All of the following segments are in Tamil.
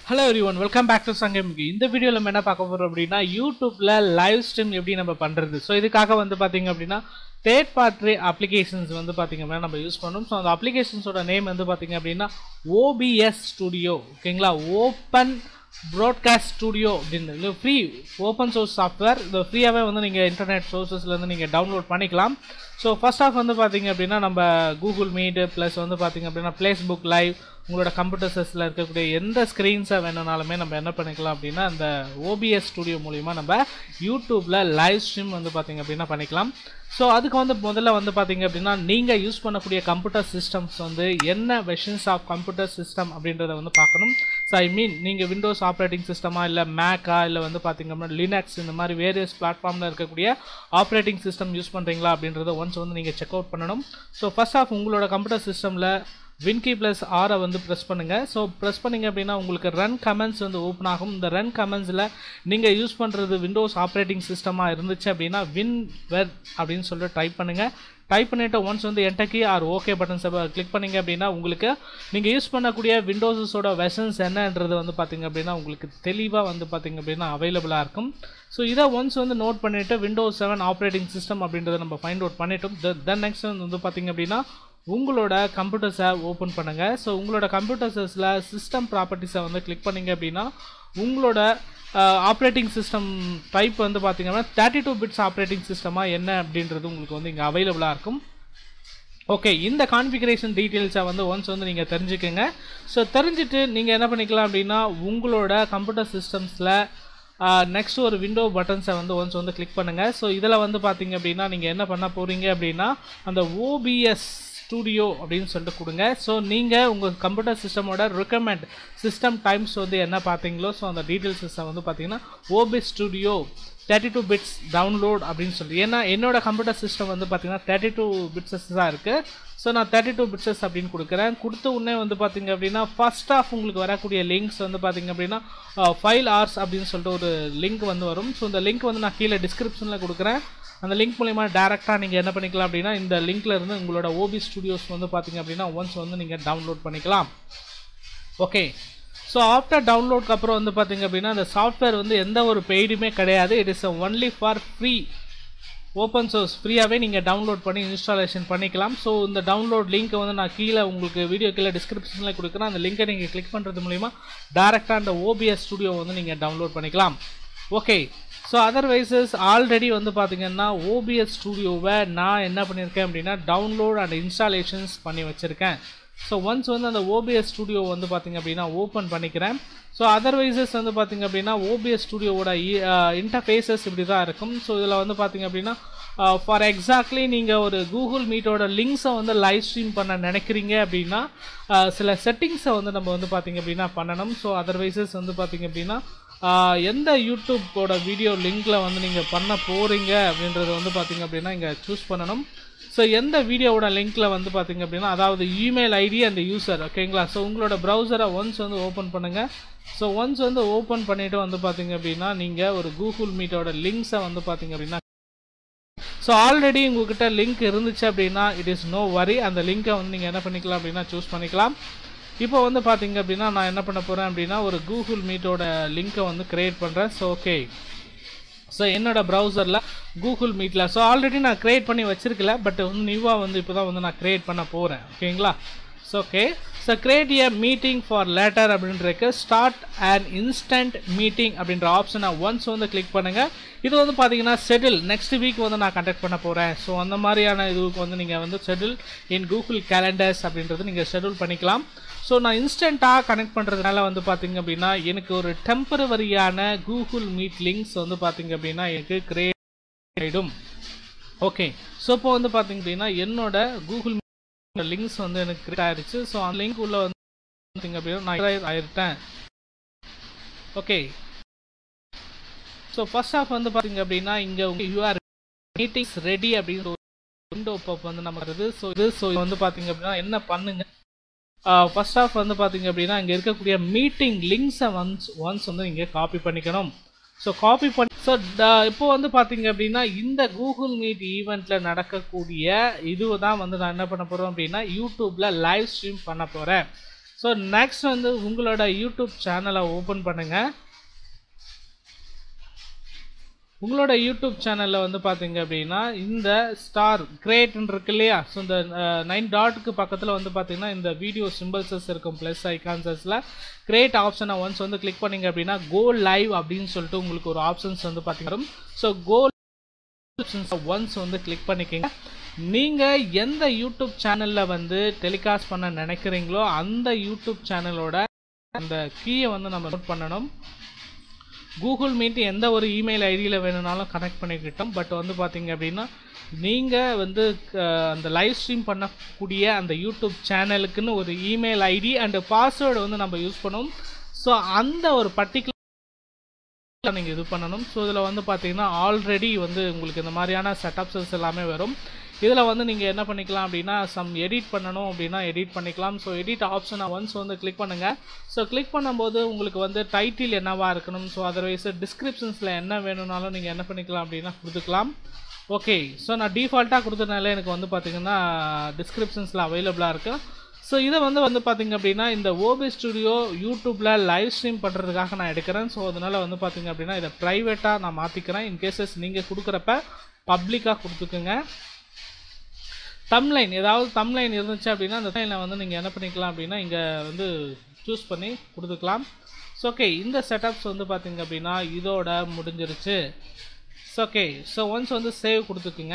hello every one welcome back to சங்கமிக்கு இந்த வீடியோவில் நம்ம என்ன பார்க்க போகிறோம் அப்படின்னா யூடியூப்பில் லைவ் ஸ்ட்ரீம் எப்படி நம்ம பண்ணுறது ஸோ இதுக்காக வந்து பார்த்தீங்க அப்படின்னா தேர்ட் பார்ட்டி அப்ளிகேஷன்ஸ் வந்து பார்த்தீங்க அப்படின்னா நம்ம யூஸ் பண்ணணும் ஸோ அந்த அப்ளிகேஷன்ஸோட நேம் வந்து பார்த்தீங்க அப்படின்னா ஓபிஎஸ் ஸ்டுடியோ ஓகேங்களா ஓப்பன் ப்ராட்காஸ்ட் ஸ்டுடியோ அப்படின்னு இது ஃப்ரீ ஓப்பன் சோர்ஸ் சாஃப்ட்வேர் இது ஃப்ரீயாகவே வந்து நீங்கள் இன்டர்நெட் சோர்சஸ்லேருந்து நீங்கள் டவுன்லோட் பண்ணிக்கலாம் ஸோ ஃபர்ஸ்ட் ஆஃப் வந்து பார்த்தீங்க அப்படின்னா நம்ம கூகுள் மீட் ப்ளஸ் வந்து பார்த்தீங்க அப்படின்னா ஃபேஸ்புக் லைவ் உங்களோட கம்ப்யூட்டர் செஸ்ஸில் இருக்கக்கூடிய எந்த ஸ்க்ரீன்ஸை வேணும்னாலுமே நம்ம என்ன பண்ணிக்கலாம் அப்படின்னா அந்த ஓபிஎஸ் ஸ்டுடியோ மூலிமா நம்ம யூடியூப்பில் லைவ் ஸ்ட்ரீம் வந்து பார்த்தீங்க அப்படின்னா பண்ணிக்கலாம் ஸோ அதுக்கு வந்து முதல்ல வந்து பார்த்தீங்க அப்படின்னா நீங்கள் யூஸ் பண்ணக்கூடிய கம்ப்யூட்டர் சிஸ்டம்ஸ் வந்து என்ன வெர்ஷன்ஸ் ஆஃப் கம்ப்யூட்டர் சிஸ்டம் அப்படின்றத வந்து பார்க்கணும் ஸோ ஐ மீன் நீங்கள் விண்டோஸ் ஆப்ரேட்டிங் சிஸ்டமா இல்லை மேக்கா இல்லை வந்து பார்த்தீங்க அப்படின்னா லினக்ஸ் இந்த மாதிரி வேரியஸ் பிளாட்ஃபார்மில் இருக்கக்கூடிய ஆப்ரேட்டிங் சிஸ்டம் யூஸ் பண்ணுறீங்களா அப்படின்றத ஒன்ஸ் வந்து நீங்கள் செக் அவுட் பண்ணணும் ஸோ ஃபர்ஸ்ட் ஆஃப் உங்களோட கம்ப்யூட்டர் சிஸ்டமில் வின்கி ப்ளஸ் ஆரை வந்து ப்ரெஸ் பண்ணுங்கள் ஸோ ப்ரெஸ் பண்ணிங்க அப்படின்னா உங்களுக்கு ரன் கமெண்ட்ஸ் வந்து ஓப்பன் ஆகும் இந்த ரன் கமெண்ட்ஸில் நீங்கள் யூஸ் பண்ணுறது விண்டோஸ் ஆப்ரேட்டிங் சிஸ்டமாக இருந்துச்சு அப்படின்னா வின் வெர் அப்படின்னு சொல்லிட்டு டைப் பண்ணுங்கள் டைப் பண்ணிவிட்டு ஒன்ஸ் வந்து என்டக்கி ஆர் ஓகே பட்டன்ஸை கிளிக் பண்ணிங்க அப்படின்னா உங்களுக்கு நீங்கள் யூஸ் பண்ணக்கூடிய விண்டோஸஸோட வெர்ஷன்ஸ் என்னன்றது வந்து பார்த்திங்க அப்படின்னா உங்களுக்கு தெளிவாக வந்து பார்த்திங்க அப்படின்னா அவைலபிளாக இருக்கும் ஸோ இதை ஒன்ஸ் வந்து நோட் பண்ணிவிட்டு விண்டோஸ் செவன் ஆப்ரேட்டிங் சிஸ்டம் அப்படின்றத நம்ம ஃபைண்ட் அவுட் பண்ணிட்டோம் தென் நெக்ஸ்ட் வந்து பார்த்திங்க அப்படின்னா உங்களோட கம்ப்யூட்டர்ஸை ஓப்பன் பண்ணுங்கள் ஸோ உங்களோட கம்ப்யூட்டர்ஸில் சிஸ்டம் ப்ராப்பர்ட்டிஸை வந்து கிளிக் பண்ணிங்க அப்படின்னா உங்களோட ஆப்ரேட்டிங் சிஸ்டம் டைப் வந்து பார்த்திங்கன்னா தேர்ட்டி டூ பிட்ஸ் ஆப்ரேட்டிங் சிஸ்டமாக என்ன அப்படின்றது உங்களுக்கு வந்து இங்கே அவைலபிளாக இருக்கும் ஓகே இந்த கான்ஃபிகரேஷன் டீட்டெயில்ஸை வந்து ஒன்ஸ் வந்து நீங்கள் தெரிஞ்சுக்கோங்க ஸோ தெரிஞ்சுட்டு நீங்கள் என்ன பண்ணிக்கலாம் அப்படின்னா உங்களோட கம்ப்யூட்டர் சிஸ்டம்ஸில் நெக்ஸ்ட் ஒரு விண்டோ பட்டன்ஸை வந்து ஒன்ஸ் வந்து கிளிக் பண்ணுங்கள் ஸோ இதில் வந்து பார்த்தீங்க அப்படின்னா நீங்கள் என்ன பண்ண போகிறீங்க அப்படின்னா அந்த ஓபிஎஸ் ஸ்டூடியோ அப்படின்னு சொல்லிட்டு கொடுங்க ஸோ நீங்கள் உங்கள் கம்ப்யூட்டர் சிஸ்டமோட ரெக்கமெண்ட் சிஸ்டம் டைம்ஸ் வந்து என்ன பார்த்தீங்களோ ஸோ அந்த டீட்டெயில்ஸை வந்து பார்த்தீங்கன்னா OB studio thirty two bits download அப்படின்னு சொல்லி ஏன்னா என்னோட கம்ப்யூட்டர் சிஸ்டம் வந்து பார்த்தீங்கன்னா தேர்ட்டி டூ பிட்ஸஸ் தான் இருக்குது ஸோ நான் தேர்ட்டி டூ பிட்ஸஸ் அப்படின்னு கொடுக்குறேன் கொடுத்த உடனே வந்து பார்த்தீங்க அப்படின்னா ஃபஸ்ட் ஆஃப் உங்களுக்கு வரக்கூடிய லிங்க்ஸ் வந்து பார்த்தீங்க அப்படின்னா ஃபைல் ஆர்ஸ் அப்படின்னு சொல்லிட்டு ஒரு லிங்க் வந்து வரும் ஸோ இந்த லிங்க் வந்து நான் கீழே டிஸ்கிரிப்ஷனில் கொடுக்குறேன் அந்த லிங்க் மூலிமா டேரெக்டாக நீங்கள் என்ன பண்ணிக்கலாம் அப்படின்னா இந்த லிங்க்ல இருந்து உங்களோட ஓபி ஸ்டுடியோஸ் வந்து பார்த்தீங்க அப்படின்னா ஒன்ஸ் வந்து நீங்கள் டவுன்லோட் பண்ணிக்கலாம் ஓகே ஸோ ஆஃப்டர் டவுன்லோட்க்கு அப்புறம் வந்து பார்த்தீங்க அப்படின்னா அந்த சாஃப்ட்வேர் வந்து எந்த ஒரு பெய்டுமே கிடையாது it is only for free open source ஃப்ரீயாகவே நீங்கள் டவுன்லோட் பண்ணி இன்ஸ்டாலேஷன் பண்ணிக்கலாம் ஸோ இந்த டவுன்லோட் லிங்க்கை வந்து நான் கீழே உங்களுக்கு வீடியோ கீழே டிஸ்கிரிப்ஷனில் கொடுக்குறேன் அந்த லிங்கை நீங்கள் கிளிக் பண்ணுறது மூலிமா டேரெக்டாக அந்த ஓபிஎஸ் ஸ்டுடியோ வந்து நீங்கள் டவுன்லோட் பண்ணிக்கலாம் ஓகே ஸோ அதர்வைசஸ் ஆல்ரெடி வந்து பார்த்தீங்கன்னா ஓபிஎஸ் ஸ்டூடியோவை நான் என்ன பண்ணியிருக்கேன் அப்படின்னா டவுன்லோட் அண்ட் இன்ஸ்டாலேஷன்ஸ் பண்ணி வச்சுருக்கேன் ஸோ ஒன்ஸ் வந்து அந்த ஓபிஎஸ் ஸ்டூடியோ வந்து பார்த்திங்க அப்படின்னா ஓப்பன் பண்ணிக்கிறேன் ஸோ அதர்வைசஸ் வந்து பார்த்திங்க அப்படின்னா ஓபிஎஸ் ஸ்டூடியோவோட இன்டர்ஃபேஸஸ் இப்படி தான் இருக்கும் ஸோ இதில் வந்து பார்த்திங்க அப்படின்னா ஃபார் எக்ஸாக்ட்லி நீங்கள் ஒரு கூகுள் மீட்டோட லிங்க்ஸை வந்து லைவ் ஸ்ட்ரீம் பண்ண நினைக்கிறீங்க அப்படின்னா சில செட்டிங்ஸை வந்து நம்ம வந்து பார்த்திங்க அப்படின்னா பண்ணணும் ஸோ அதர்வைசஸ் வந்து பார்த்திங்க அப்படின்னா எந்த யூடியூப்போட வீடியோ லிங்கில் வந்து நீங்கள் பண்ண போகிறீங்க அப்படின்றத வந்து பார்த்திங்க அப்படின்னா இங்கே சூஸ் பண்ணணும் ஸோ எந்த வீடியோவோட லிங்க்கில் வந்து பார்த்திங்க அப்படின்னா அதாவது இமெயில் ஐடி அந்த யூசர் ஓகேங்களா ஸோ உங்களோட ப்ரௌசரை ஒன்ஸ் வந்து ஓப்பன் பண்ணுங்கள் ஸோ ஒன்ஸ் வந்து ஓப்பன் பண்ணிவிட்டு வந்து பார்த்திங்க அப்படின்னா நீங்கள் ஒரு கூகுள் மீட்டோட லிங்க்ஸை வந்து பார்த்திங்க அப்படின்னா ஸோ ஆல்ரெடி உங்ககிட்ட லிங்க் இருந்துச்சு அப்படின்னா இட் இஸ் நோ வரி அந்த லிங்க்கை வந்து நீங்கள் என்ன பண்ணிக்கலாம் அப்படின்னா சூஸ் பண்ணிக்கலாம் இப்போ வந்து பார்த்தீங்க அப்படின்னா நான் என்ன பண்ண போகிறேன் அப்படின்னா ஒரு கூகுள் மீட்டோட லிங்க்கை வந்து க்ரியேட் பண்ணுறேன் ஸோ ஓகே ஸோ என்னோடய ப்ரௌசரில் கூகுள் மீட்டில் ஸோ ஆல்ரெடி நான் க்ரியேட் பண்ணி வச்சுருக்கல பட் வந்து நியூவாக வந்து இப்போ தான் வந்து நான் க்ரியேட் பண்ண போகிறேன் ஓகேங்களா so okay so create a meeting for later அப்படின்றக்கு ஸ்டார்ட் அண்ட் இன்ஸ்டன்ட் மீட்டிங் அப்படின்ற ஆப்ஷனை ஒன்ஸ் வந்து கிளிக் பண்ணுங்கள் இது வந்து பார்த்தீங்கன்னா ஷெடியூல் நெக்ஸ்ட் வீக் வந்து நான் கண்டக்ட் பண்ண போகிறேன் ஸோ அந்த மாதிரியான இதுக்கு வந்து நீங்கள் வந்து ஷெடியூல் இன் கூகுள் கேலண்டர்ஸ் அப்படின்றது நீங்கள் ஷெடியூல் பண்ணிக்கலாம் ஸோ நான் இன்ஸ்டண்ட்டாக கனெக்ட் பண்ணுறதுனால வந்து பார்த்திங்க அப்படின்னா எனக்கு ஒரு டெம்பரவரியான கூகுள் மீட் லிங்க்ஸ் வந்து பார்த்திங்க அப்படின்னா எனக்கு கிரியேட் ஆகிடும் ஓகே ஸோ இப்போ வந்து பார்த்திங்க அப்படின்னா என்னோட கூகுள் லிங்க்ஸ் வந்து எனக்கு கிரியேட் ஆயிடுச்சு ஸோ அந்த லிங்க் உள்ள வந்து பார்த்திங்க அப்படின்னா நான் ஆயிருட்டேன் ஓகே ஸோ ஃபர்ஸ்ட் ஆஃப் வந்து பார்த்திங்க அப்படின்னா இங்கே யூஆர் மீட்டிங்ஸ் ரெடி அப்படின்னு விண்டோ பப் வந்து நம்ம வருது ஸோ இது ஸோ வந்து பார்த்திங்க அப்படின்னா என்ன பண்ணுங்க ஃபர்ஸ்ட் ஆஃப் வந்து பார்த்தீங்க அப்படின்னா இங்கே இருக்கக்கூடிய மீட்டிங் லிங்க்ஸை ஒன்ஸ் ஒன்ஸ் வந்து நீங்கள் காப்பி பண்ணிக்கணும் ஸோ காப்பி பண்ணி ஸோ இப்போ வந்து பார்த்தீங்க அப்படின்னா இந்த கூகுள் மீட் ஈவெண்ட்டில் நடக்கக்கூடிய இது தான் வந்து நான் என்ன பண்ண போகிறோம் அப்படின்னா யூடியூப்பில் லைவ் ஸ்ட்ரீம் பண்ண போகிறேன் ஸோ நெக்ஸ்ட் வந்து உங்களோட யூடியூப் சேனலை ஓப்பன் பண்ணுங்கள் உங்களோட யூடியூப் சேனலில் வந்து பார்த்தீங்க அப்படின்னா இந்த ஸ்டார் கிரேட்னு இருக்கு இல்லையா ஸோ இந்த நைன் டாட்டுக்கு பக்கத்தில் வந்து பார்த்தீங்கன்னா இந்த வீடியோ சிம்பிள்ஸஸ் இருக்கும் ப்ளஸ் ஐகான்சஸில் கிரேட் ஆப்ஷனை ஒன்ஸ் வந்து கிளிக் பண்ணீங்க அப்படின்னா கோ லைவ் அப்படின்னு சொல்லிட்டு உங்களுக்கு ஒரு ஆப்ஷன்ஸ் வந்து பார்த்தீங்கன்னா ஸோ கோ ஆப்ஷன்ஸ் ஒன்ஸ் வந்து கிளிக் பண்ணிக்கோங்க நீங்கள் எந்த யூடியூப் சேனலில் வந்து டெலிகாஸ்ட் பண்ண நினைக்கிறீங்களோ அந்த யூடியூப் சேனலோட அந்த கீயை வந்து நம்ம நோட் பண்ணணும் கூகுள் மீட் எந்த ஒரு இமெயில் ஐடியில் வேணும்னாலும் கனெக்ட் பண்ணிக்கிட்டோம் பட் வந்து பார்த்தீங்க அப்படின்னா நீங்கள் வந்து அந்த லைவ் ஸ்ட்ரீம் பண்ணக்கூடிய அந்த யூடியூப் சேனலுக்குன்னு ஒரு இமெயில் ஐடி அண்ட் பாஸ்வேர்டு வந்து நம்ம யூஸ் பண்ணுவோம் ஸோ அந்த ஒரு பர்டிகுலர் நீங்கள் இது பண்ணணும் ஸோ இதில் வந்து பார்த்தீங்கன்னா ஆல்ரெடி வந்து உங்களுக்கு இந்த மாதிரியான செட்டப்ஸஸ் எல்லாமே வரும் இதில் வந்து நீங்கள் என்ன பண்ணிக்கலாம் அப்படின்னா சம் எடிட் பண்ணணும் அப்படின்னா எடிட் பண்ணிக்கலாம் ஸோ எடிட் ஆப்ஷனை ஒன்ஸ் வந்து கிளிக் பண்ணுங்கள் ஸோ கிளிக் பண்ணும்போது உங்களுக்கு வந்து டைட்டில் என்னவாக இருக்கணும் ஸோ அதர்வைஸ் டிஸ்கிரிப்ஷன்ஸில் என்ன வேணும்னாலும் நீங்கள் என்ன பண்ணிக்கலாம் அப்படின்னா கொடுத்துக்கலாம் ஓகே ஸோ நான் டிஃபால்ட்டாக கொடுத்தனால எனக்கு வந்து பார்த்திங்கன்னா டிஸ்கிரிப்ஷன்ஸில் அவைலபிளாக இருக்குது ஸோ இதை வந்து வந்து பார்த்திங்க அப்படின்னா இந்த ஓபி ஸ்டுடியோ யூடியூப்பில் லைவ் ஸ்ட்ரீம் பண்ணுறதுக்காக நான் எடுக்கிறேன் ஸோ அதனால் வந்து பார்த்திங்க அப்படின்னா இதை ப்ரைவேட்டாக நான் மாற்றிக்கிறேன் இன்கேசஸ் நீங்கள் கொடுக்குறப்ப பப்ளிக்காக கொடுத்துக்குங்க தம்லைன் ஏதாவது தம்லைன் இருந்துச்சு அப்படின்னா அந்த லைனில் வந்து நீங்கள் என்ன பண்ணிக்கலாம் அப்படின்னா இங்கே வந்து சூஸ் பண்ணி கொடுத்துக்கலாம் ஸோ ஓகே இந்த செட்டப்ஸ் வந்து பார்த்தீங்க அப்படின்னா இதோட முடிஞ்சிருச்சு ஸோ ஓகே ஸோ ஒன்ஸ் வந்து சேவ் கொடுத்துக்குங்க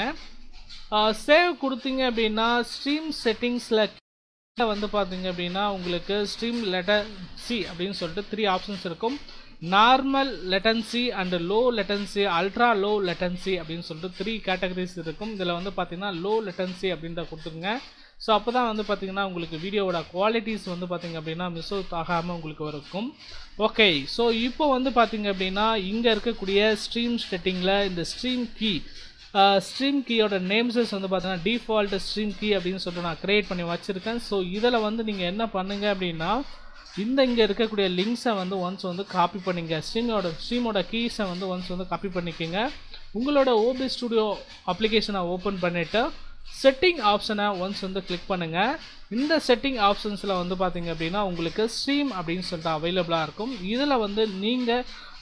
சேவ் கொடுத்தீங்க அப்படின்னா ஸ்ட்ரீம் செட்டிங்ஸில் வந்து பார்த்தீங்க அப்படின்னா உங்களுக்கு ஸ்ட்ரீம் லெட்டர் சி அப்படின்னு சொல்லிட்டு த்ரீ ஆப்ஷன்ஸ் இருக்கும் normal latency and low latency ultra low latency அப்படின்னு சொல்லிட்டு த்ரீ கேட்டகரிஸ் இருக்கும் இதில் வந்து பார்த்தீங்கன்னா லோ லெட்டன்சி அப்படின்ற கொடுத்துருங்க ஸோ அப்போ தான் வந்து பார்த்தீங்கன்னா உங்களுக்கு வீடியோவோட குவாலிட்டிஸ் வந்து பார்த்தீங்க அப்படின்னா மிஸ் அவுட் ஆகாமல் உங்களுக்கு இருக்கும் ஓகே ஸோ இப்போ வந்து பார்த்தீங்க அப்படின்னா இங்கே இருக்கக்கூடிய ஸ்ட்ரீம் செட்டிங்கில் இந்த ஸ்ட்ரீம் கீ ஸ்ட்ரீம் கீயோட நேம்ஸஸ் வந்து பார்த்தீங்கன்னா டிஃபால்ட் ஸ்ட்ரீம் கீ அப்படின்னு சொல்லிட்டு நான் க்ரியேட் பண்ணி வச்சுருக்கேன் ஸோ இதில் வந்து நீங்கள் என்ன பண்ணுங்க அப்படின்னா இந்த இங்கே இருக்கக்கூடிய லிங்க்ஸை வந்து ஒன்ஸ் வந்து காப்பி பண்ணிங்க ஸ்ட்ரீமோட ஸ்ட்ரீமோட கீஸை வந்து ஒன்ஸ் வந்து காப்பி பண்ணிக்கோங்க உங்களோட ஓபி ஸ்டுடியோ அப்ளிகேஷனை ஓப்பன் பண்ணிவிட்டு செட்டிங் ஆப்ஷனை ஒன்ஸ் வந்து கிளிக் பண்ணுங்கள் இந்த செட்டிங் ஆப்ஷன்ஸில் வந்து பார்த்தீங்க அப்படின்னா உங்களுக்கு ஸ்ட்ரீம் அப்படின்னு சொல்லிட்டு அவைலபிளாக இருக்கும் இதில் வந்து நீங்கள்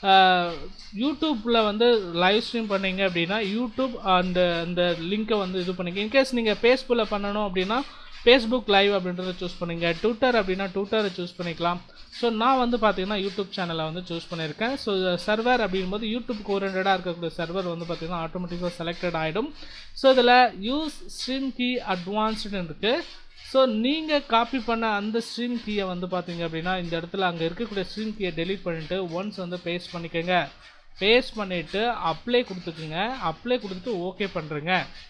யூடியூப்பில் வந்து லைவ் ஸ்ட்ரீம் பண்ணீங்க அப்படின்னா யூடியூப் அந்த அந்த லிங்க்கை வந்து இது பண்ணிங்க இன்கேஸ் நீங்கள் ஃபேஸ்புக்கில் பண்ணணும் அப்படின்னா ஃபேஸ்புக் லைவ் அப்படின்றத சூஸ் பண்ணுங்க ட்விட்டர் அப்படின்னா ட்விட்டரை சூஸ் பண்ணிக்கலாம் ஸோ நான் வந்து பார்த்தீங்கன்னா யூடியூப் சேனலை வந்து சூஸ் பண்ணியிருக்கேன் ஸோ சர்வர் அப்படிங்கும்போது யூடியூப் ஓரியன்டாக இருக்கக்கூடிய சர்வர் வந்து பார்த்தீங்கன்னா ஆட்டோமேட்டிக்காக செலக்டட் ஆகிடும் ஸோ இதில் யூஸ் ஸ்ட்ரீம் கீ அட்வான்ஸ்டுன்னு இருக்குது ஸோ நீங்கள் காப்பி பண்ண அந்த ஸ்ட்ரீம் கீயை வந்து பார்த்தீங்க அப்படின்னா இந்த இடத்துல அங்கே இருக்கக்கூடிய ஸ்ட்ரீம் கீயை டெலீட் பண்ணிவிட்டு ஒன்ஸ் வந்து பேஸ்ட் பண்ணிக்கோங்க பேஸ்ட் பண்ணிவிட்டு அப்ளை கொடுத்துக்குங்க அப்ளை கொடுத்துட்டு ஓகே பண்ணுறேங்க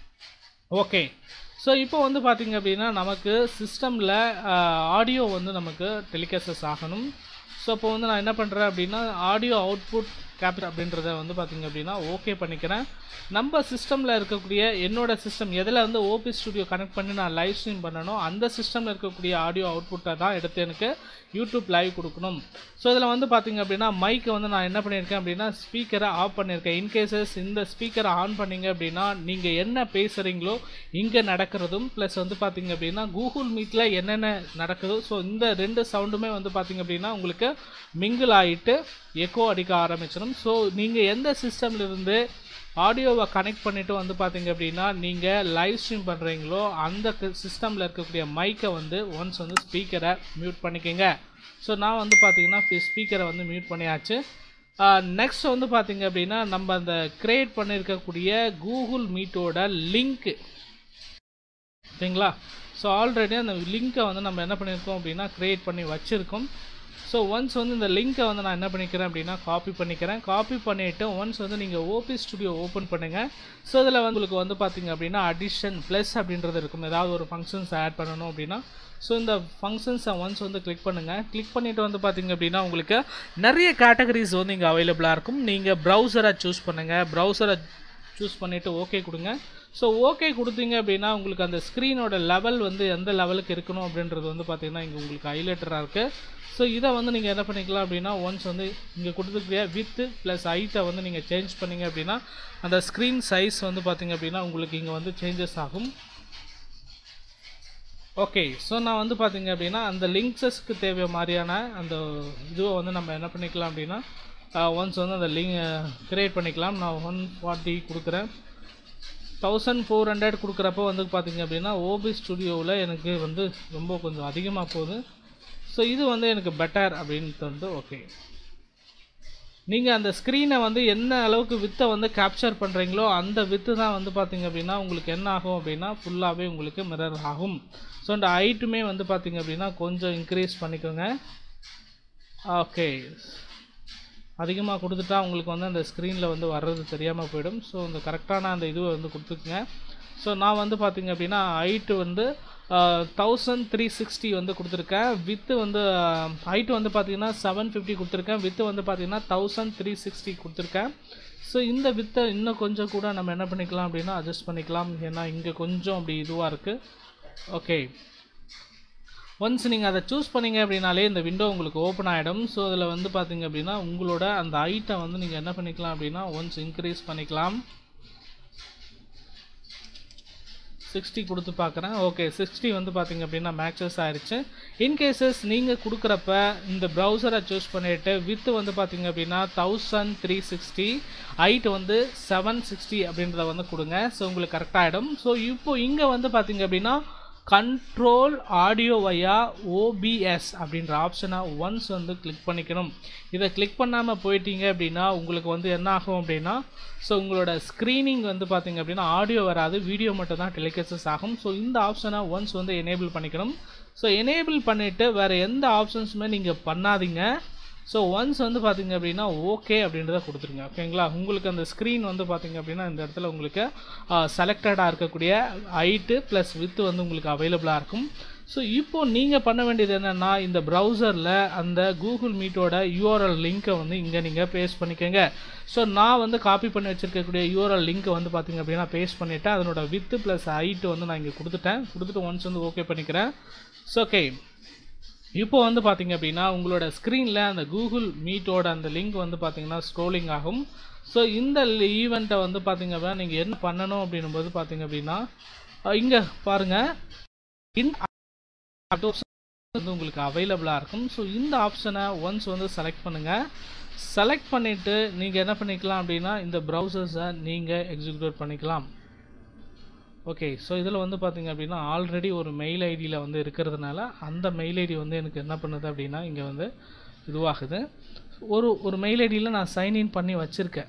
ஓகே ஸோ இப்போ வந்து பார்த்திங்க அப்படின்னா நமக்கு சிஸ்டமில் ஆடியோ வந்து நமக்கு டெலிகாஸ்டஸ் ஆகணும் ஸோ இப்போ வந்து நான் என்ன பண்ணுறேன் அப்படின்னா ஆடியோ அவுட்புட் கேப்சர் அப்படின்றத வந்து பார்த்திங்க அப்படின்னா ஓகே பண்ணிக்கிறேன் நம்ம சிஸ்டமில் இருக்கக்கூடிய என்னோட சிஸ்டம் எதில் வந்து ஓபி ஸ்டுடியோ கனெக்ட் பண்ணி நான் லைவ் ஸ்ட்ரீம் பண்ணணும் அந்த சிஸ்டமில் இருக்கக்கூடிய ஆடியோ அவுட்புட்டை தான் எடுத்து எனக்கு யூடியூப் லைவ் கொடுக்கணும் ஸோ இதில் வந்து பார்த்திங்க அப்படின்னா மைக்கை வந்து நான் என்ன பண்ணியிருக்கேன் அப்படின்னா ஸ்பீக்கரை ஆஃப் பண்ணியிருக்கேன் இன்கேசஸ் இந்த ஸ்பீக்கரை ஆன் பண்ணீங்க அப்படின்னா நீங்கள் என்ன பேசுகிறீங்களோ இங்கே நடக்கிறதும் ப்ளஸ் வந்து பார்த்திங்க அப்படின்னா கூகுள் மீட்டில் என்னென்ன நடக்குதோ ஸோ இந்த ரெண்டு சவுண்டுமே வந்து பார்த்திங்க அப்படின்னா உங்களுக்கு மிங்கிள் ஆகிட்டு எக்கோ அடிக்க ஆரம்பிச்சிடும் ஸோ நீங்கள் எந்த சிஸ்டம்ல இருந்து ஆடியோவை கனெக்ட் பண்ணிவிட்டு வந்து பார்த்தீங்க அப்படின்னா நீங்கள் லைவ் ஸ்ட்ரீம் பண்ணுறீங்களோ அந்த சிஸ்டமில் இருக்கக்கூடிய மைக்கை வந்து ஒன்ஸ் வந்து ஸ்பீக்கரை மியூட் பண்ணிக்கோங்க ஸோ நான் வந்து பார்த்தீங்கன்னா ஸ்பீக்கரை வந்து மியூட் பண்ணியாச்சு நெக்ஸ்ட் வந்து பார்த்தீங்க அப்படின்னா நம்ம அந்த க்ரியேட் பண்ணியிருக்கக்கூடிய கூகுள் மீட்டோட லிங்க்கு சரிங்களா ஸோ ஆல்ரெடி அந்த லிங்க்கை வந்து நம்ம என்ன பண்ணியிருக்கோம் அப்படின்னா க்ரியேட் பண்ணி வச்சுருக்கோம் ஸோ ஒன்ஸ் வந்து இந்த லிங்க்கை வந்து நான் என்ன பண்ணிக்கிறேன் அப்படின்னா காப்பி பண்ணிக்கிறேன் காப்பி பண்ணிவிட்டு ஒன்ஸ் வந்து நீங்கள் ஓபி ஸ்டுடியோ ஓப்பன் பண்ணுங்கள் ஸோ இதில் வந்து உங்களுக்கு வந்து பார்த்தீங்க அப்படின்னா அடிஷன் ப்ளஸ் அப்படின்றது இருக்கும் ஏதாவது ஒரு ஃபங்க்ஷன்ஸ் ஆட் பண்ணணும் அப்படின்னா ஸோ இந்த ஃபங்க்ஷன்ஸை ஒன்ஸ் வந்து கிளிக் பண்ணுங்கள் கிளிக் பண்ணிவிட்டு வந்து பார்த்தீங்க அப்படின்னா உங்களுக்கு நிறைய கேட்டகரிஸ் வந்து இங்கே அவைலபிளாக இருக்கும் நீங்கள் ப்ரௌசரை சூஸ் பண்ணுங்கள் ப்ரௌசரை சூஸ் பண்ணிவிட்டு ஓகே கொடுங்க ஸோ ஓகே கொடுத்தீங்க அப்படின்னா உங்களுக்கு அந்த ஸ்க்ரீனோட லெவல் வந்து எந்த லெவலுக்கு இருக்கணும் அப்படின்றது வந்து பார்த்தீங்கன்னா இங்கே உங்களுக்கு ஹைலைட்டராக இருக்குது ஸோ இதை வந்து நீங்கள் என்ன பண்ணிக்கலாம் அப்படின்னா ஒன்ஸ் வந்து இங்கே கொடுத்துருக்கிற வித்து ப்ளஸ் ஹைட்டை வந்து நீங்கள் சேஞ்ச் பண்ணீங்க அப்படின்னா அந்த ஸ்க்ரீன் சைஸ் வந்து பார்த்தீங்க அப்படின்னா உங்களுக்கு இங்கே வந்து சேஞ்சஸ் ஆகும் ஓகே ஸோ நான் வந்து பார்த்தீங்க அப்படின்னா அந்த லிங்க்ஸஸ்க்கு தேவை மாதிரியான அந்த இதுவை வந்து நம்ம என்ன பண்ணிக்கலாம் அப்படின்னா ஒன்ஸ் வந்து அந்த லிங்க் க்ரியேட் பண்ணிக்கலாம் நான் ஒன் ஃபார்ட்டி கொடுக்குறேன் தௌசண்ட் ஃபோர் ஹண்ட்ரட் கொடுக்குறப்போ வந்து பார்த்தீங்க அப்படின்னா ஓபி ஸ்டுடியோவில் எனக்கு வந்து ரொம்ப கொஞ்சம் அதிகமாக போகுது ஸோ இது வந்து எனக்கு பெட்டர் அப்படின்ட்டு வந்து ஓகே நீங்கள் அந்த ஸ்க்ரீனை வந்து என்ன அளவுக்கு வித்தை வந்து கேப்சர் பண்ணுறீங்களோ அந்த வித்து தான் வந்து பார்த்தீங்க அப்படின்னா உங்களுக்கு என்ன ஆகும் அப்படின்னா ஃபுல்லாகவே உங்களுக்கு மிரர் ஆகும் ஸோ அந்த ஹைட்டுமே வந்து பார்த்தீங்க அப்படின்னா கொஞ்சம் இன்க்ரீஸ் பண்ணிக்கோங்க ஓகே அதிகமாக கொடுத்துட்டா உங்களுக்கு வந்து அந்த ஸ்க்ரீனில் வந்து வர்றது தெரியாமல் போயிடும் ஸோ இந்த கரெக்டான அந்த இதுவை வந்து கொடுத்துக்குங்க ஸோ நான் வந்து பார்த்தீங்க அப்படின்னா ஹைட்டு வந்து தௌசண்ட் த்ரீ சிக்ஸ்டி வந்து கொடுத்துருக்கேன் வித்து வந்து ஹைட்டு வந்து பார்த்தீங்கன்னா செவன் ஃபிஃப்டி கொடுத்துருக்கேன் வித்து வந்து பார்த்தீங்கன்னா தௌசண்ட் த்ரீ சிக்ஸ்டி கொடுத்துருக்கேன் ஸோ இந்த வித்தை இன்னும் கொஞ்சம் கூட நம்ம என்ன பண்ணிக்கலாம் அப்படின்னா அட்ஜஸ்ட் பண்ணிக்கலாம் ஏன்னா இங்கே கொஞ்சம் அப்படி இதுவாக இருக்குது ஓகே ஒன்ஸ் நீங்கள் அதை சூஸ் பண்ணீங்க அப்படின்னாலே இந்த விண்டோ உங்களுக்கு ஓப்பன் ஆகிடும் ஸோ அதில் வந்து பார்த்தீங்க அப்படின்னா உங்களோட அந்த ஹைட்டை வந்து நீங்கள் என்ன பண்ணிக்கலாம் அப்படின்னா ஒன்ஸ் இன்க்ரீஸ் பண்ணிக்கலாம் சிக்ஸ்டி கொடுத்து பார்க்குறேன் ஓகே சிக்ஸ்டி வந்து பார்த்தீங்க அப்படின்னா மேக்சஸ் ஆயிடுச்சு இன்கேசஸ் நீங்கள் கொடுக்குறப்ப இந்த ப்ரௌசரை சூஸ் பண்ணிவிட்டு வித்து வந்து பார்த்தீங்க அப்படின்னா தௌசண்ட் த்ரீ சிக்ஸ்டி ஹைட் வந்து செவன் சிக்ஸ்டி அப்படின்றத வந்து கொடுங்க ஸோ உங்களுக்கு கரெக்டாகிடும் ஸோ இப்போ இங்கே வந்து பார்த்தீங்க அப்படின்னா கண்ட்ரோல் ஆடியோ வையா ஓபிஎஸ் அப்படின்ற ஆப்ஷனை ஒன்ஸ் வந்து கிளிக் பண்ணிக்கணும் இதை கிளிக் பண்ணாமல் போயிட்டீங்க அப்படின்னா உங்களுக்கு வந்து என்ன ஆகும் அப்படின்னா ஸோ உங்களோட ஸ்க்ரீனிங் வந்து பார்த்தீங்க அப்படின்னா ஆடியோ வராது வீடியோ மட்டும் தான் டெலிகேசஸ் ஆகும் ஸோ இந்த ஆப்ஷனை ஒன்ஸ் வந்து எனேபிள் பண்ணிக்கணும் ஸோ எனேபிள் பண்ணிவிட்டு வேறு எந்த ஆப்ஷன்ஸுமே நீங்கள் பண்ணாதீங்க ஸோ ஒன்ஸ் வந்து பார்த்தீங்க அப்படின்னா ஓகே அப்படின்றத கொடுத்துருங்க ஓகேங்களா உங்களுக்கு அந்த ஸ்க்ரீன் வந்து பார்த்தீங்க அப்படின்னா இந்த இடத்துல உங்களுக்கு செலக்டடாக இருக்கக்கூடிய ஹைட்டு ப்ளஸ் வித்து வந்து உங்களுக்கு அவைலபிளாக இருக்கும் ஸோ இப்போது நீங்கள் பண்ண வேண்டியது என்னென்னா இந்த ப்ரௌசரில் அந்த கூகுள் மீட்டோட யூஆர்எல் லிங்க்கை வந்து இங்கே நீங்கள் பேஸ்ட் பண்ணிக்கோங்க ஸோ நான் வந்து காப்பி பண்ணி வச்சுருக்கக்கூடிய யூஆர்எல் லிங்க்கை வந்து பார்த்திங்க அப்படின்னா பேஸ்ட் பண்ணிவிட்டேன் அதனோட வித்து ப்ளஸ் ஹைட்டு வந்து நான் இங்கே கொடுத்துட்டேன் கொடுத்துட்டு ஒன்ஸ் வந்து ஓகே பண்ணிக்கிறேன் ஸோ ஓகே இப்போ வந்து பார்த்தீங்க அப்படின்னா உங்களோட ஸ்க்ரீனில் அந்த கூகுள் மீட்டோட அந்த லிங்க் வந்து பார்த்தீங்கன்னா ஸ்க்ரோலிங் ஆகும் ஸோ இந்த ஈவெண்ட்டை வந்து பார்த்தீங்க அப்படின்னா நீங்கள் என்ன பண்ணணும் அப்படின்னும் போது பார்த்தீங்க அப்படின்னா இங்கே பாருங்கள் இந்த வந்து உங்களுக்கு அவைலபிளாக இருக்கும் ஸோ இந்த ஆப்ஷனை ஒன்ஸ் வந்து செலக்ட் பண்ணுங்கள் செலக்ட் பண்ணிவிட்டு நீங்கள் என்ன பண்ணிக்கலாம் அப்படின்னா இந்த ப்ரௌசர்ஸை நீங்கள் எக்ஸிக்யூட் பண்ணிக்கலாம் ஓகே ஸோ இதில் வந்து பார்த்தீங்க அப்படின்னா ஆல்ரெடி ஒரு மெயில் ஐடியில் வந்து இருக்கிறதுனால அந்த மெயில் ஐடி வந்து எனக்கு என்ன பண்ணுது அப்படின்னா இங்கே வந்து இதுவாகுது ஒரு ஒரு மெயில் ஐடியில் நான் சைன்இன் பண்ணி வச்சுருக்கேன்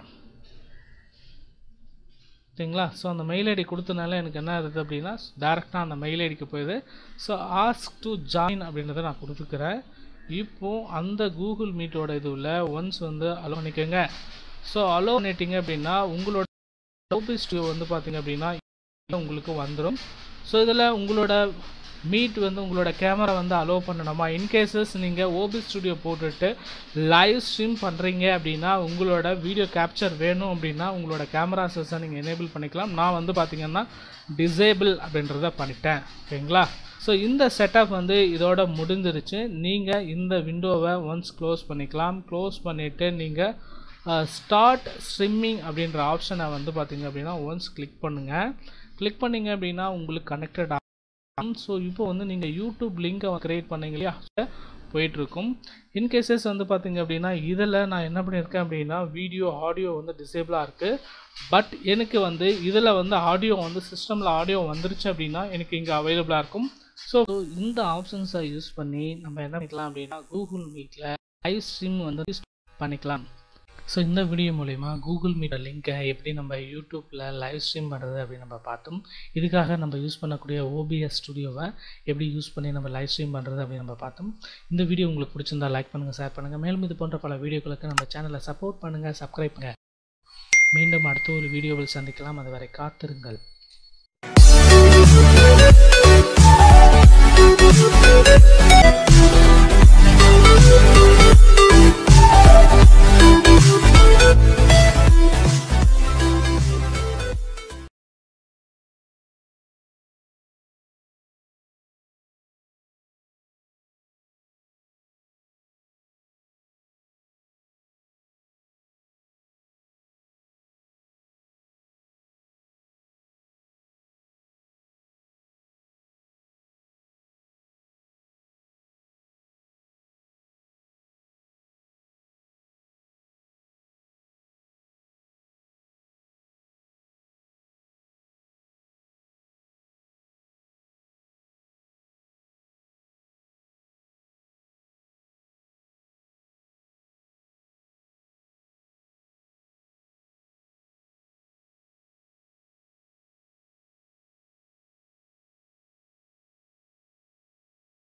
சரிங்களா ஸோ அந்த மெயில் ஐடி கொடுத்தனால எனக்கு என்ன ஆகுது அப்படின்னா டேரெக்டாக அந்த மெயில் ஐடிக்கு போயிடுது ஸோ ஆஸ்க் டு ஜாயின் அப்படின்றத நான் கொடுத்துக்கிறேன் இப்போது அந்த கூகுள் மீட்டோட இதுவில் ஒன்ஸ் வந்து அலோ பண்ணிக்கோங்க ஸோ அலோ பண்ணிட்டீங்க அப்படின்னா உங்களோட ஓபி ஸ்டுடியோ வந்து பார்த்தீங்க அப்படின்னா உங்களுக்கு வந்துடும் ஸோ இதில் உங்களோட மீட் வந்து உங்களோட கேமரா வந்து அலோவ் பண்ணணுமா இன்கேசஸ் நீங்கள் ஓபி ஸ்டுடியோ போட்டுட்டு லைவ் ஸ்ட்ரீம் பண்ணுறீங்க அப்படின்னா உங்களோட வீடியோ கேப்சர் வேணும் அப்படின்னா உங்களோட கேமராஸை நீங்கள் எனேபிள் பண்ணிக்கலாம் நான் வந்து பார்த்திங்கன்னா டிசேபிள் அப்படின்றத பண்ணிட்டேன் ஓகேங்களா ஸோ இந்த செட்டப் வந்து இதோட முடிஞ்சிருச்சு நீங்கள் இந்த விண்டோவை ஒன்ஸ் க்ளோஸ் பண்ணிக்கலாம் க்ளோஸ் பண்ணிவிட்டு நீங்கள் ஸ்டார்ட் ஸ்ட்ரிம்மிங் அப்படின்ற ஆப்ஷனை வந்து பார்த்திங்க அப்படின்னா ஒன்ஸ் கிளிக் பண்ணுங்கள் கிளிக் பண்ணிங்க அப்படின்னா உங்களுக்கு கனெக்டட் ஆகும் ஸோ இப்போ வந்து நீங்கள் யூடியூப் லிங்கை க்ரியேட் பண்ணீங்க இல்லையா போயிட்டுருக்கும் இன்கேசஸ் வந்து பார்த்தீங்க அப்படின்னா இதில் நான் என்ன பண்ணியிருக்கேன் அப்படின்னா வீடியோ ஆடியோ வந்து டிசேபிளாக இருக்குது பட் எனக்கு வந்து இதில் வந்து ஆடியோ வந்து சிஸ்டமில் ஆடியோ வந்துருச்சு அப்படின்னா எனக்கு இங்கே அவைலபிளாக இருக்கும் ஸோ இந்த ஆப்ஷன்ஸை யூஸ் பண்ணி நம்ம என்ன பண்ணிக்கலாம் அப்படின்னா கூகுள் மீட்டில் லைவ் ஸ்ட்ரீம் வந்து பண்ணிக்கலாம் ஸோ இந்த வீடியோ மூலிமா கூகுள் மீட் லிங்கை எப்படி நம்ம யூடியூப்பில் லைவ் ஸ்ட்ரீம் பண்ணுறது அப்படின்னு நம்ம பார்த்தோம் இதுக்காக நம்ம யூஸ் பண்ணக்கூடிய ஓபிஎஸ் ஸ்டுடியோவை எப்படி யூஸ் பண்ணி நம்ம லைவ் ஸ்ட்ரீம் பண்ணுறது அப்படின்னு நம்ம பார்த்தோம் இந்த வீடியோ உங்களுக்கு பிடிச்சிருந்தா லைக் பண்ணுங்கள் ஷேர் பண்ணுங்கள் மேலும் இது போன்ற பல வீடியோக்களுக்கு நம்ம சேனலை சப்போர்ட் பண்ணுங்கள் சப்ஸ்கிரைப் பண்ணுங்கள் மீண்டும் அடுத்த ஒரு வீடியோவில் சந்திக்கலாம் அதுவரை காத்திருங்கள்